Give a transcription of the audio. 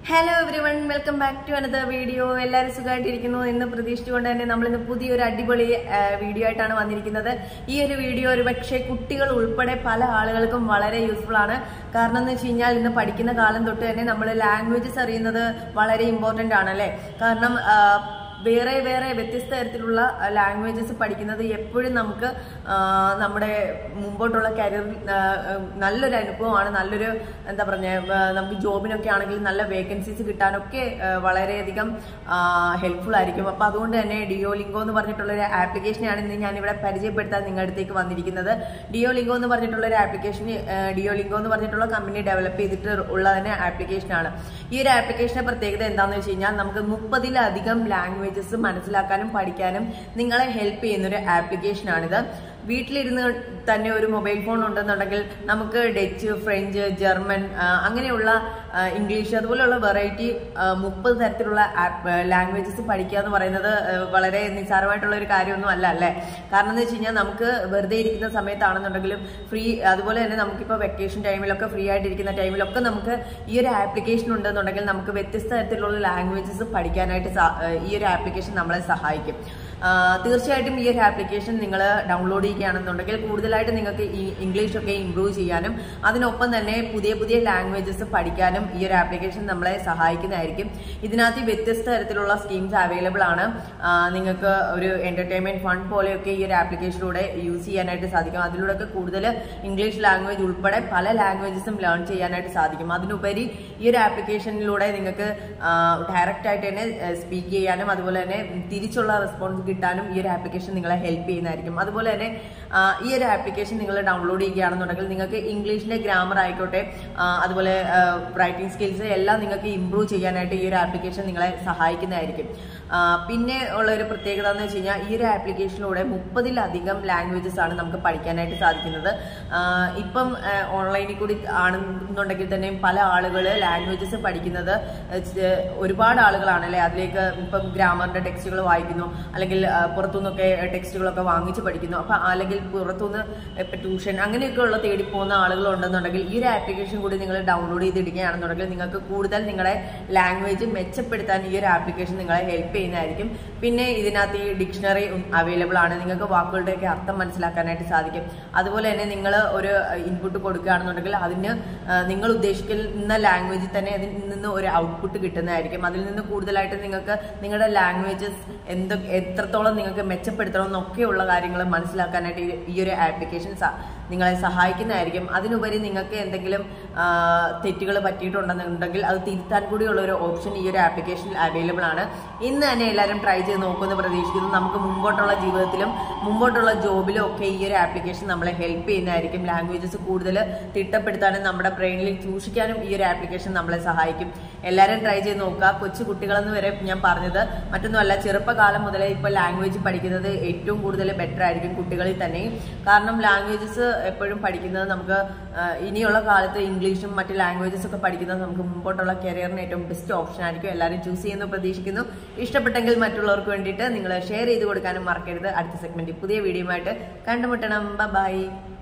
hello everyone welcome back to another video എല്ലാവരും സുഖമായിട്ടിരിക്കുന്നു എന്ന് പ്രതീക്ഷിച്ചുകൊണ്ട് തന്നെ നമ്മളിന്ന് പുതിയൊരു അടിപൊളി ആ, വീഡിയോ ആയിട്ടാണ് വന്നിരിക്കുന്നത് ഈ ഒരു വീഡിയോ ഒരു പക്ഷേ കുട്ടികൾ ഉൾപ്പെടെ പല ആളുകൾക്കും വളരെ യൂസ്ഫുൾ ആണ് കാരണം എന്ന് വെച്ച് കഴിഞ്ഞാൽ ഇന്ന് പഠിക്കുന്ന കാലം തൊട്ട് തന്നെ നമ്മൾ ലാംഗ്വേജസ് അറിയുന്നത് വളരെ ഇമ്പോർട്ടൻ്റ് ആണ് അല്ലേ കാരണം ആ, വേറെ വേറെ വ്യത്യസ്ത തരത്തിലുള്ള ലാംഗ്വേജസ് പഠിക്കുന്നത് എപ്പോഴും നമുക്ക് ആ, നമ്മുടെ മുമ്പോട്ടുള്ള കരിയറിൽ നല്ലൊരു അനുഭവമാണ് നല്ലൊരു എന്താ പറഞ്ഞ നമുക്ക് ജോബിനൊക്കെ ആണെങ്കിൽ നല്ല വേക്കൻസീസ് കിട്ടാനൊക്കെ ആ, വളരെയധികം ഹെൽപ്ഫുൾ ആയിരിക്കും അപ്പൊ അതുകൊണ്ട് തന്നെ ഡിയോലിംഗോ എന്ന് പറഞ്ഞിട്ടുള്ള ഒരു ആപ്ലിക്കേഷനാണ് ഇന്ന് ഞാനിവിടെ പരിചയപ്പെടുത്താൻ നിങ്ങളുടെ അടുത്തേക്ക് വന്നിരിക്കുന്നത് ഡിയോലിംഗോ എന്ന് പറഞ്ഞിട്ടുള്ള ഒരു ആപ്ലിക്കേഷൻ ഡിയോലിംഗോ എന്ന് പറഞ്ഞിട്ടുള്ള കമ്പനി ഡെവലപ്പ് ചെയ്തിട്ട് ഉള്ള തന്നെ ആപ്ലിക്കേഷനാണ് ഈ ഒരു ആപ്ലിക്കേഷന്റെ പ്രത്യേകത എന്താണെന്ന് വെച്ച് കഴിഞ്ഞാൽ നമുക്ക് മുപ്പതിലധികം ലാംഗ്വേജസ് മനസ്സിലാക്കാനും പഠിക്കാനും നിങ്ങളെ ഹെൽപ്പ് ചെയ്യുന്ന ഒരു ആപ്ലിക്കേഷനാണിത് വീട്ടിലിരുന്ന് തന്നെ ഒരു മൊബൈൽ ഫോൺ ഉണ്ടെന്നുണ്ടെങ്കിൽ നമുക്ക് ഡച്ച് ഫ്രഞ്ച് ജർമ്മൻ ആ, അങ്ങനെയുള്ള ആ, ഇംഗ്ലീഷ് അതുപോലെയുള്ള വെറൈറ്റി മുപ്പത് തരത്തിലുള്ള ലാംഗ്വേജസ് പഠിക്കുക എന്ന് പറയുന്നത് ആ, വളരെ നിസ്സാരമായിട്ടുള്ള ഒരു കാര്യമൊന്നും അല്ല അല്ലേ കാരണം എന്ന് വെച്ച് കഴിഞ്ഞാൽ നമുക്ക് വെറുതെ ഇരിക്കുന്ന സമയത്താണെന്നുണ്ടെങ്കിലും ഫ്രീ അതുപോലെ തന്നെ നമുക്കിപ്പോൾ വെക്കേഷൻ ടൈമിലൊക്കെ ഫ്രീ ആയിട്ടിരിക്കുന്ന ടൈമിലൊക്കെ നമുക്ക് ഈ ഒരു ആപ്ലിക്കേഷൻ ഉണ്ടെന്നുണ്ടെങ്കിൽ നമുക്ക് വ്യത്യസ്ത തരത്തിലുള്ള ലാംഗ്വേജസ് പഠിക്കാനായിട്ട് സാ- ആ, ഈ ഒരു ആപ്ലിക്കേഷൻ നമ്മളെ സഹായിക്കും ആ, തീർച്ചയായിട്ടും ഈ ഒരു ആപ്ലിക്കേഷൻ നിങ്ങൾ ഡൗൺലോഡ് ചെയ്യുകയാണെന്നുണ്ടെങ്കിൽ കൂടുതലായിട്ട് നിങ്ങൾക്ക് ഈ ഇംഗ്ലീഷൊക്കെ ഇമ്പ്രൂവ് ചെയ്യാനും അതിനൊപ്പം തന്നെ പുതിയ പുതിയ ലാംഗ്വേജസ് പഠിക്കാനും ഈ ഒരു ആപ്ലിക്കേഷൻ നമ്മളെ സഹായിക്കുന്നതായിരിക്കും ഇതിനകത്ത് വ്യത്യസ്ത തരത്തിലുള്ള സ്കീംസ് അവൈലബിൾ ആണ് ആ, നിങ്ങൾക്ക് ഒരു എന്റർടൈൻമെന്റ് ഫണ്ട് പോലെയൊക്കെ ഈ ഒരു ആപ്ലിക്കേഷനിലൂടെ യൂസ് ചെയ്യാനായിട്ട് സാധിക്കും അതിലൂടെയൊക്കെ കൂടുതൽ ഇംഗ്ലീഷ് ലാംഗ്വേജ് ഉൾപ്പെടെ പല ലാംഗ്വേജസും ലേൺ ചെയ്യാനായിട്ട് സാധിക്കും അതിനുപരി ഈ ഒരു ആപ്ലിക്കേഷനിലൂടെ നിങ്ങൾക്ക് ഡയറക്റ്റ് ആയിട്ട് തന്നെ സ്പീക്ക് ചെയ്യാനും അതുപോലെ തന്നെ തിരിച്ചുള്ള റെസ്പോൺസ് കിട്ടാനും ഈ ഒരു ആപ്ലിക്കേഷൻ നിങ്ങളെ ഹെൽപ്പ് ചെയ്യുന്നതായിരിക്കും അതുപോലെ തന്നെ ആ, ഈ ഒരു ആപ്ലിക്കേഷൻ നിങ്ങൾ ഡൗൺലോഡ് ചെയ്യുകയാണെന്നുണ്ടെങ്കിൽ നിങ്ങൾക്ക് ഇംഗ്ലീഷിന്റെ ഗ്രാമർ ആയിക്കോട്ടെ ആ, അതുപോലെ റൈറ്റിംഗ് സ്കിൽസ് എല്ലാം നിങ്ങൾക്ക് ഇമ്പ്രൂവ് ചെയ്യാനായിട്ട് ഈ ഒരു ആപ്ലിക്കേഷൻ നിങ്ങളെ സഹായിക്കുന്നതായിരിക്കും ആ, പിന്നെ ഉള്ള ഒരു പ്രത്യേകത എന്ന് വെച്ച് കഴിഞ്ഞാൽ ഈ ഒരു ആപ്ലിക്കേഷനിലൂടെ മുപ്പതിലധികം ലാംഗ്വേജസ് ആണ് നമുക്ക് പഠിക്കാനായിട്ട് സാധിക്കുന്നത് ആ, ഇപ്പം ഓൺലൈനിൽ കൂടി ആണെന്നുണ്ടെങ്കിൽ തന്നെ പല ആളുകൾ ലാംഗ്വേജസ് പഠിക്കുന്നത് ചെ- ഒരുപാട് ആളുകളാണ് അല്ലെ അതിലേക്ക് ഇപ്പം ഗ്രാമറിന്റെ ടെക്സ്റ്റുകൾ വായിക്കുന്നു അല്ലെങ്കിൽ ആ, പുറത്തുനിന്നൊക്കെ ടെക്സ്റ്റുകളൊക്കെ വാങ്ങിച്ച് പഠിക്കുന്നു അപ്പൊ അല്ലെങ്കിൽ പുറത്തുനിന്ന് ഇപ്പൊ ട്യൂഷൻ അങ്ങനെയൊക്കെയുള്ള തേടി പോകുന്ന ആളുകൾ ഉണ്ടെന്നുണ്ടെങ്കിൽ ഈ ഒരു ആപ്ലിക്കേഷൻ കൂടി നിങ്ങൾ ഡൗൺലോഡ് ചെയ്തിടുകയാണെന്നുണ്ടെങ്കിൽ നിങ്ങൾക്ക് കൂടുതൽ നിങ്ങളുടെ ലാംഗ്വേജ് മെച്ചപ്പെടുത്താൻ ഈ ഒരു ആപ്ലിക്കേഷൻ നിങ്ങളെ ഹെൽപ്പ് ചെയ്യുന്നതായിരിക്കും പിന്നെ ഇതിനകത്ത് ഈ ഡിക്ഷണറി അവൈലബിൾ ആണ് നിങ്ങൾക്ക് വാക്കുകളുടെയൊക്കെ അർത്ഥം മനസ്സിലാക്കാനായിട്ട് സാധിക്കും അതുപോലെ തന്നെ നിങ്ങൾ ഒരു ഇൻപുട്ട് കൊടുക്കുകയാണെന്നുണ്ടെങ്കിൽ അതിന് ആ, നിങ്ങൾ ഉദ്ദേശിക്കുന്ന ലാംഗ്വേജിൽ തന്നെ അതിൽ നിന്ന് ഒരു ഔട്ട്പുട്ട് കിട്ടുന്നതായിരിക്കും അതിൽ നിന്ന് കൂടുതലായിട്ട് നിങ്ങൾക്ക് നിങ്ങളുടെ ലാംഗ്വേജസ് എന്ത് എത്രത്തോളം നിങ്ങൾക്ക് മെച്ചപ്പെടുത്തണം എന്നൊക്കെയുള്ള കാര്യങ്ങൾ മനസ്സിലാക്കാനായിട്ട് ഈ- ഈ ഒരു ആപ്ലിക്കേഷൻ നിങ്ങളെ സഹായിക്കുന്നതായിരിക്കും അതിനുപരി നിങ്ങൾക്ക് എന്തെങ്കിലും തെറ്റുകൾ പറ്റിയിട്ടുണ്ടെന്നുണ്ടെങ്കിൽ അത് തിരുത്താൻ കൂടിയുള്ള ഒരു ഓപ്ഷൻ ഈ ഒരു ആപ്ലിക്കേഷനിൽ അവൈലബിൾ ആണ് ഇന്ന് തന്നെ എല്ലാവരും ട്രൈ ചെയ്ത് നോക്കുമെന്ന് പ്രതീക്ഷിക്കുന്നു നമുക്ക് മുമ്പോട്ടുള്ള ജീവിതത്തിലും മുമ്പോട്ടുള്ള ജോബിലും ഒക്കെ ഈ ഒരു ആപ്ലിക്കേഷൻ നമ്മളെ ഹെൽപ്പ് ചെയ്യുന്നതായിരിക്കും ലാംഗ്വേജസ് കൂടുതൽ തിട്ടപ്പെടുത്താനും നമ്മുടെ ബ്രെയിനിൽ സൂക്ഷിക്കാനും ഈ ഒരു ആപ്ലിക്കേഷൻ നമ്മളെ സഹായിക്കും എല്ലാവരും ട്രൈ ചെയ്ത് നോക്കുക കൊച്ചു കുട്ടികളെന്ന് വരെ ഞാൻ പറഞ്ഞത് മറ്റൊന്നുമല്ല ചെറുപ്പകാലം മുതലേ ഇപ്പോൾ ലാംഗ്വേജ് പഠിക്കുന്നത് ഏറ്റവും കൂടുതൽ ബെറ്റർ ആയിരിക്കും കുട്ടികളിൽ തന്നെ കാരണം ലാംഗ്വേജസ് എപ്പോഴും പഠിക്കുന്നത് നമുക്ക് ആ, ഇനിയുള്ള കാലത്ത് ഇംഗ്ലീഷും മറ്റ് ലാംഗ്വേജസ് ഒക്കെ പഠിക്കുന്നത് നമുക്ക് മുമ്പോട്ടുള്ള കരിയറിന് ഏറ്റവും ബെസ്റ്റ് ഓപ്ഷൻ ആയിരിക്കും എല്ലാവരും ചൂസ് ചെയ്യുന്നു പ്രതീക്ഷിക്കുന്നു ഇഷ്ടപ്പെട്ടെങ്കിൽ മറ്റുള്ളവർക്ക് വേണ്ടിയിട്ട് നിങ്ങൾ ഷെയർ ചെയ്ത് കൊടുക്കാനും മറക്കരുത് അടുത്ത സെഗ്മെന്റിൽ പുതിയ വീഡിയോ ആയിട്ട് കണ്ടുമുട്ടണം ബൈ